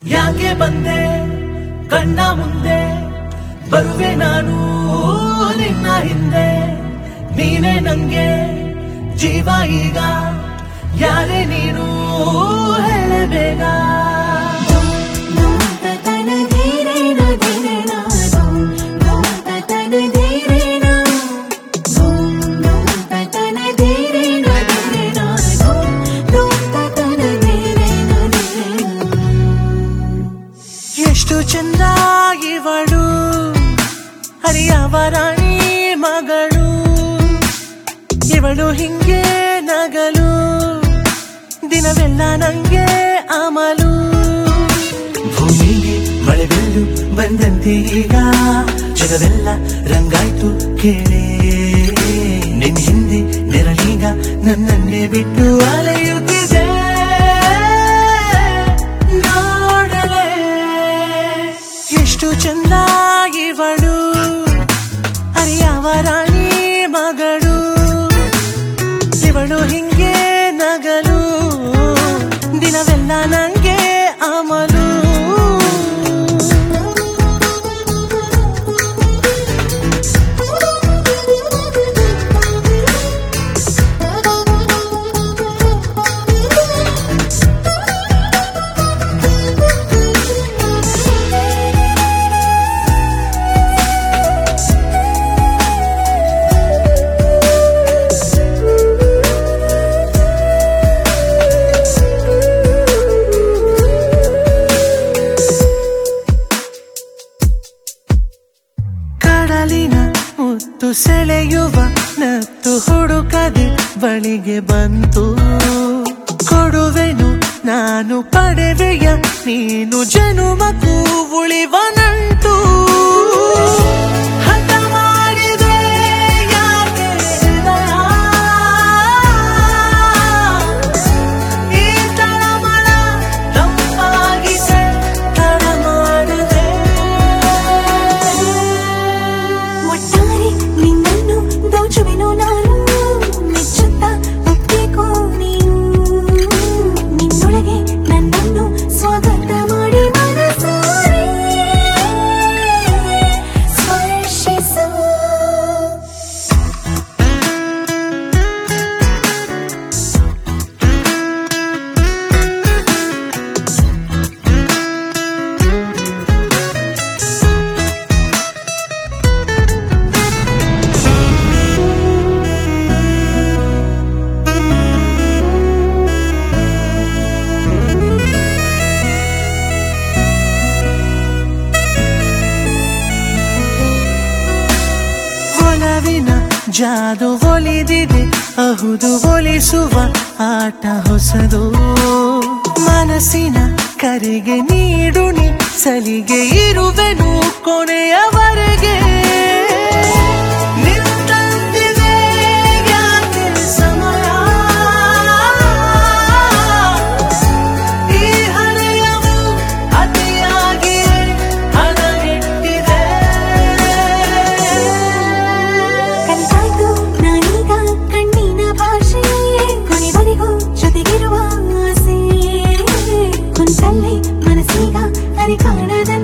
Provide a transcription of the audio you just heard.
ಯಾಕೆ ಬಂದೆ ಕಣ್ಣ ಮುಂದೆ ಬರುವೆ ನಾನು ನಿನ್ನ ಹಿಂದೆ ನೀನೇ ನಂಗೆ ಜೀವ ಈಗ ಯಾರೇ ನೀನು ಹೇಳೆ ಬೇಗ ಎಷ್ಟು ಚಂದ ಇವಳು ಹರಿಯವರಾಣಿ ಮಗಳು ಇವಳು ಹಿಂಗೆ ನಗಲು ದಿನವೆಲ್ಲ ನಂಗೆ ಅಮಲು ಭೂಮಿಗೆ ಮಳೆ ಬೆಲ್ಲು ಬಂದಂತೆ ಈಗ ಜಗವೆಲ್ಲ ರಂಗಾಯ್ತು ಕೇಳೇ ನಿನ್ ಹಿಂದೆ ನೆರಳೀಗ ನನ್ನನ್ನೇ ಬಿಟ್ಟು ಅಲೆಯುತ್ತಿದೆ ನೋಡಲೇ ಎಷ್ಟು ಚಂದ ಇವಳು ಹರಿಯವರಾಣಿ ಮಗಳು ಇವಳು ಹಿಂಗೆ ನಗಲು ದಿನವೆಲ್ಲ ನಂಗೆ ಅಮಲು ಕಡಲಿನ ಮುತ್ತು ಸೆಳೆಯುವ ನತ್ತು ಹುಡುಕದೆ ಬಳಿಗೆ ಬಂತು ಕೊಡುವೆನು ನಾನು ಪಡೆವೆಯ ನೀನು ಜನುಮಕ್ಕೂ ಉಳಿವನಂಟು ಹಠ ಮಾಡಿದೆ ಯಾಕೆ ಹೃದಯ? ಈ ತಳಮಳ ತಂಪಾಗಿಸೆ ತಡ ಮಾಡಿದೆ ಒಟ್ಟಾರೆ ನಿನ್ನನ್ನು ದೋಚುವೆನು ನಾನು ಮೆಚ್ಚುತ್ತ ಒಪ್ಪಿಕೋ ನೀನು ನಿನ್ನೊಳಗೆ ನನ್ನನ್ನು ಸ್ವಾಗತ ಮಾಡಿ ಮನಸಾರೆ ಸ್ಪರ್ಶಿಸು ಒಲವಿನ ಜಾದು ಒಲಿದಿದೆ ಅಹುದು ಒಲಿಸುವ ಆಟ ಹೊಸದು ಮನಸ್ಸಿನ ಕರೆಗೆ ನೀಡುನಿ ಸಲಿಗೆ ಇರುವೆನು ಕೊನೆಯವರೆಗೆ ನಿಂತಂತಿದೆ ಯಾಕೆ ಸಮಯ ಈ ಹಳೆಯವು ಅತಿಯಾಗಿ ಹಣಗೆಟ್ಟಿದೆ ಕಲಿತಾಯ್ತು ನಾನೀಗ ಕಣ್ಣಿನ ಭಾಷೆ ಕೊನೆವರೆಗೂ ಜೊತೆಗಿರುವ ಆಸೆ ಕುಂತಲ್ಲೇ ಮನಸ್ಸೀಗ ಅರೆ ಕಾಣದ